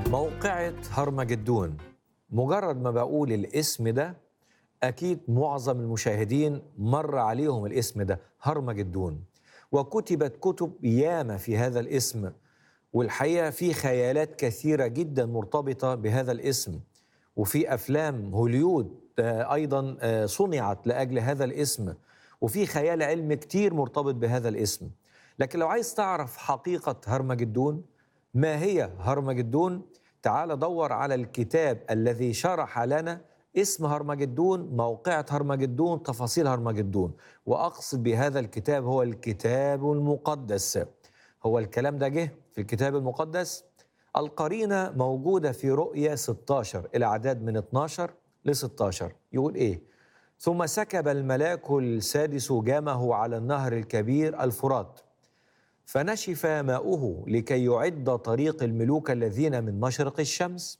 موقعة هرمجدون مجرد ما بقول الاسم ده أكيد معظم المشاهدين مر عليهم الاسم ده هرمجدون وكتبت كتب ياما في هذا الاسم والحقيقة في خيالات كثيرة جدا مرتبطة بهذا الاسم وفي أفلام هوليود آه، أيضا آه، صنعت لأجل هذا الاسم وفي خيال علمي كتير مرتبط بهذا الاسم لكن لو عايز تعرف حقيقة هرمجدون ما هي هرمجدون تعال دور على الكتاب الذي شرح لنا اسم هرمجدون موقعة هرمجدون تفاصيل هرمجدون وأقصد بهذا الكتاب هو الكتاب المقدس هو الكلام ده جه في الكتاب المقدس القرينة موجودة في رؤية 16 الأعداد من 12 ل 16 يقول إيه ثم سكب الملاك السادس جامه على النهر الكبير الفرات فنشف ماؤه لكي يعد طريق الملوك الذين من مشرق الشمس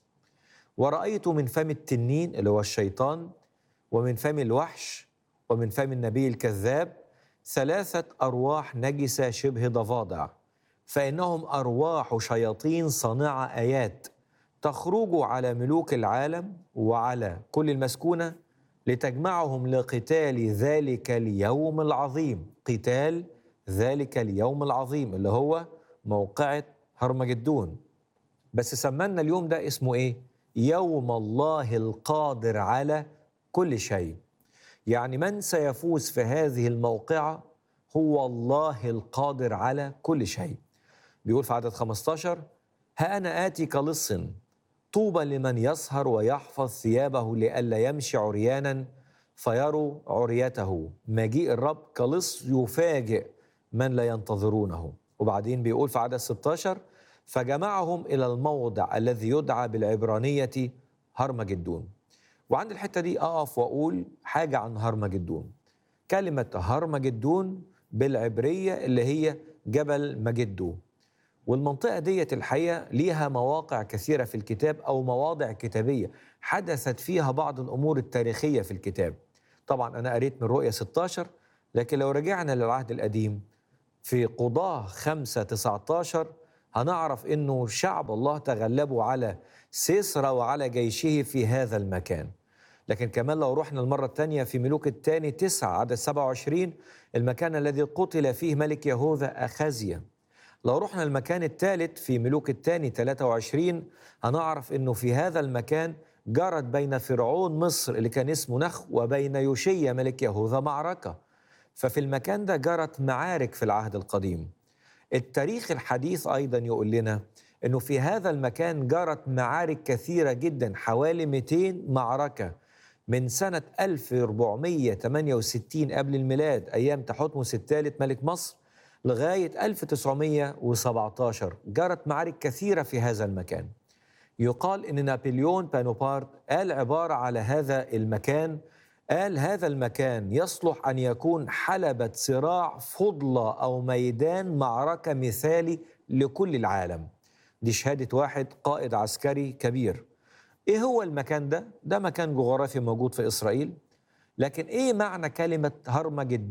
ورأيت من فم التنين اللي هو الشيطان ومن فم الوحش ومن فم النبي الكذاب ثلاثة أرواح نجسة شبه ضفادع فإنهم أرواح شياطين صانعة آيات تخرج على ملوك العالم وعلى كل المسكونة لتجمعهم لقتال ذلك اليوم العظيم قتال ذلك اليوم العظيم اللي هو موقعة هرمجدون بس سمنا اليوم ده اسمه ايه؟ يوم الله القادر على كل شيء يعني من سيفوز في هذه الموقعة هو الله القادر على كل شيء بيقول في عدد 15 ها أنا آتي كلص طوبى لمن يسهر ويحفظ ثيابه لئلا يمشي عريانا فيروا عريته مجيء الرب كلص يفاجئ من لا ينتظرونه وبعدين بيقول في عدد 16 فجمعهم إلى الموضع الذي يدعى بالعبرانية هرمجدون وعند الحتة دي أقف وأقول حاجة عن هرمجدون كلمة هرمجدون بالعبرية اللي هي جبل مجدو والمنطقة ديت الحقيقة ليها مواقع كثيرة في الكتاب أو مواضع كتابية حدثت فيها بعض الأمور التاريخية في الكتاب طبعا أنا قريت من رؤية 16 لكن لو رجعنا للعهد القديم في قضاة 5 19 هنعرف انه شعب الله تغلبوا على سيسرا وعلى جيشه في هذا المكان لكن كمان لو رحنا المرة الثانية في ملوك الثاني 9 عدد 27 المكان الذي قتل فيه ملك يهوذا أخازيا لو رحنا المكان الثالث في ملوك الثاني 23 هنعرف انه في هذا المكان جرت بين فرعون مصر اللي كان اسمه نخ وبين يوشيا ملك يهوذا معركه ففي المكان ده جرت معارك في العهد القديم التاريخ الحديث ايضا يقول لنا انه في هذا المكان جرت معارك كثيره جدا حوالي 200 معركه من سنه 1468 قبل الميلاد ايام تحتمس الثالث ملك مصر لغايه 1917 جرت معارك كثيره في هذا المكان يقال ان نابليون بانوبارت قال عباره على هذا المكان قال هذا المكان يصلح ان يكون حلبة صراع فضلة او ميدان معركة مثالي لكل العالم دي شهادة واحد قائد عسكري كبير ايه هو المكان ده؟ ده مكان جغرافي موجود في اسرائيل لكن ايه معنى كلمة هرمجد